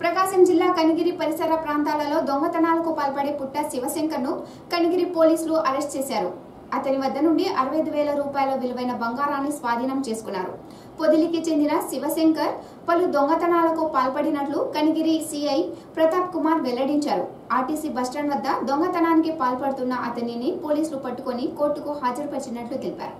ప్రకాశం జిల్లా కనిగిరి పరిసర ప్రాంతాలలో దొంగతనాలకు పాల్పడే పుట్ట శివశంకర్ను కనిగిరి పోలీసులు అరెస్ట్ చేశారు అతని వద్ద నుండి అరవై ఐదు వేల రూపాయల విలువైన బంగారాన్ని స్వాధీనం చేసుకున్నారు పొదిలికి చెందిన శివశంకర్ పలు దొంగతనాలకు పాల్పడినట్లు కనిగిరి సిఐ ప్రతాప్ కుమార్ వెల్లడించారు ఆర్టీసీ బస్టాండ్ వద్ద దొంగతనానికి పాల్పడుతున్న అతనిని పోలీసులు పట్టుకొని కోర్టుకు హాజరుపరిచినట్లు తెలిపారు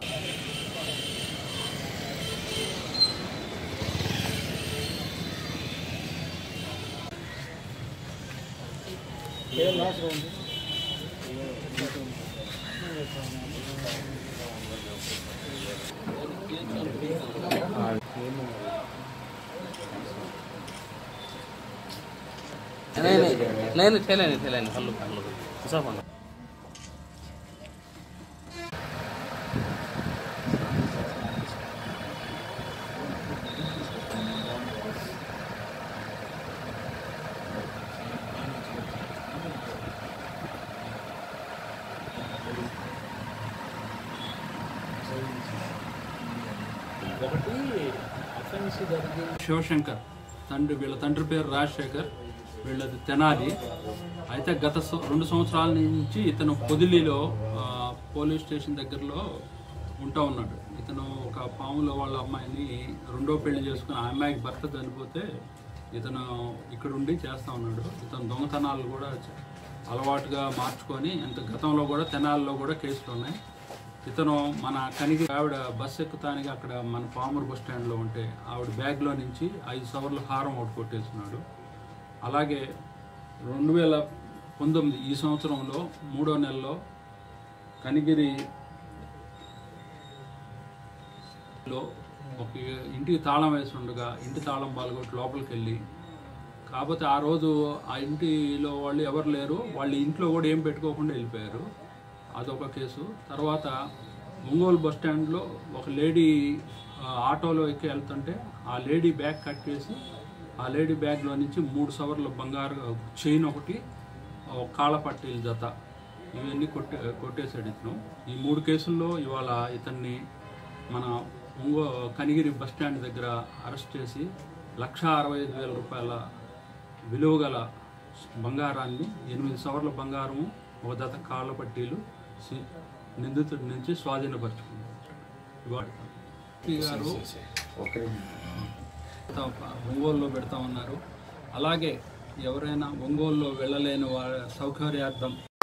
नहीं नहीं नहीं नहीं ठेले नहीं ठेले नहीं हल्लू हल्लू सब हल्लू ఒకటి అఫెన్స్ జరిగి శివశంకర్ తండ్రి వీళ్ళ తండ్రి పేరు రాజశేఖర్ వీళ్ళది తెనాలి అయితే గత సం- రెండు సంవత్సరాల నుంచి ఇతను పొదిలిలో ఆ, పోలీస్ స్టేషన్ దగ్గరలో ఉంటా ఉన్నాడు ఇతను ఒక పాముల వాళ్ళ అమ్మాయిని రెండో పెళ్లి చేసుకుని ఆ అమ్మాయికి భర్త చనిపోతే ఇతను ఇక్కడ ఉండి చేస్తూ ఉన్నాడు ఇతను దొంగతనాలు కూడా చ- అలవాటుగా మార్చుకొని ఇంత గతంలో కూడా తెనాలిలో కూడా కేసులు ఉన్నాయి ఇతను మన కనిగి ఆవిడ బస్ ఎక్కుతానికి అక్కడ మన పామూరు బస్ స్టాండ్లో ఉంటే ఆవిడ బ్యాగ్లో నుంచి ఐదు సవర్ల హారం ఒకటి కొట్టేస్తున్నాడు అలాగే రెండు వేల పంతొమ్మిది ఈ సంవత్సరంలో మూడో నెలలో కనిగిరి లో ఒక ఇంటికి తాళం వేసి ఉండగా ఇంటి తాళం పాల్గొట్టి లోపలికి వెళ్ళి కాకపోతే ఆ రోజు ఆ ఇంటిలో వాళ్ళు ఎవరు లేరు వాళ్ళ ఇంట్లో కూడా ఏం పెట్టుకోకుండా వెళ్ళిపోయారు అదొక కేసు తర్వాత ఒంగోలు బస్ స్టాండ్లో ఒక లేడీ ఆ, ఆటోలో ఎక్కి వెళ్తుంటే ఆ లేడీ బ్యాగ్ కట్ చేసి ఆ లేడీ బ్యాగ్లో నుంచి మూడు సవర్ల బంగారు చైన్ ఒకటి ఒక కాళ్ళ పట్టీల జత ఇవన్నీ కొట్టే కొట్టేశాడు ఇతను ఈ మూడు కేసుల్లో ఇవాళ ఇతన్ని మన ఒంగో కనిగిరి బస్ స్టాండ్ దగ్గర అరెస్ట్ చేసి లక్ష అరవై ఐదు వేల రూపాయల విలువ గల బంగారాన్ని ఎనిమిది సవర్ల బంగారము ఒక జత కాళ్ళ పట్టీలు సి- నిందితుడి నుంచి స్వాధీనపరుచుకున్నారు ఇవాళ ఎస్పీ గారు ఒంగోలులో పెడతా ఉన్నారు అలాగే ఎవరైనా ఒంగోలులో వెళ్ళలేని వారి సౌకర్యార్థం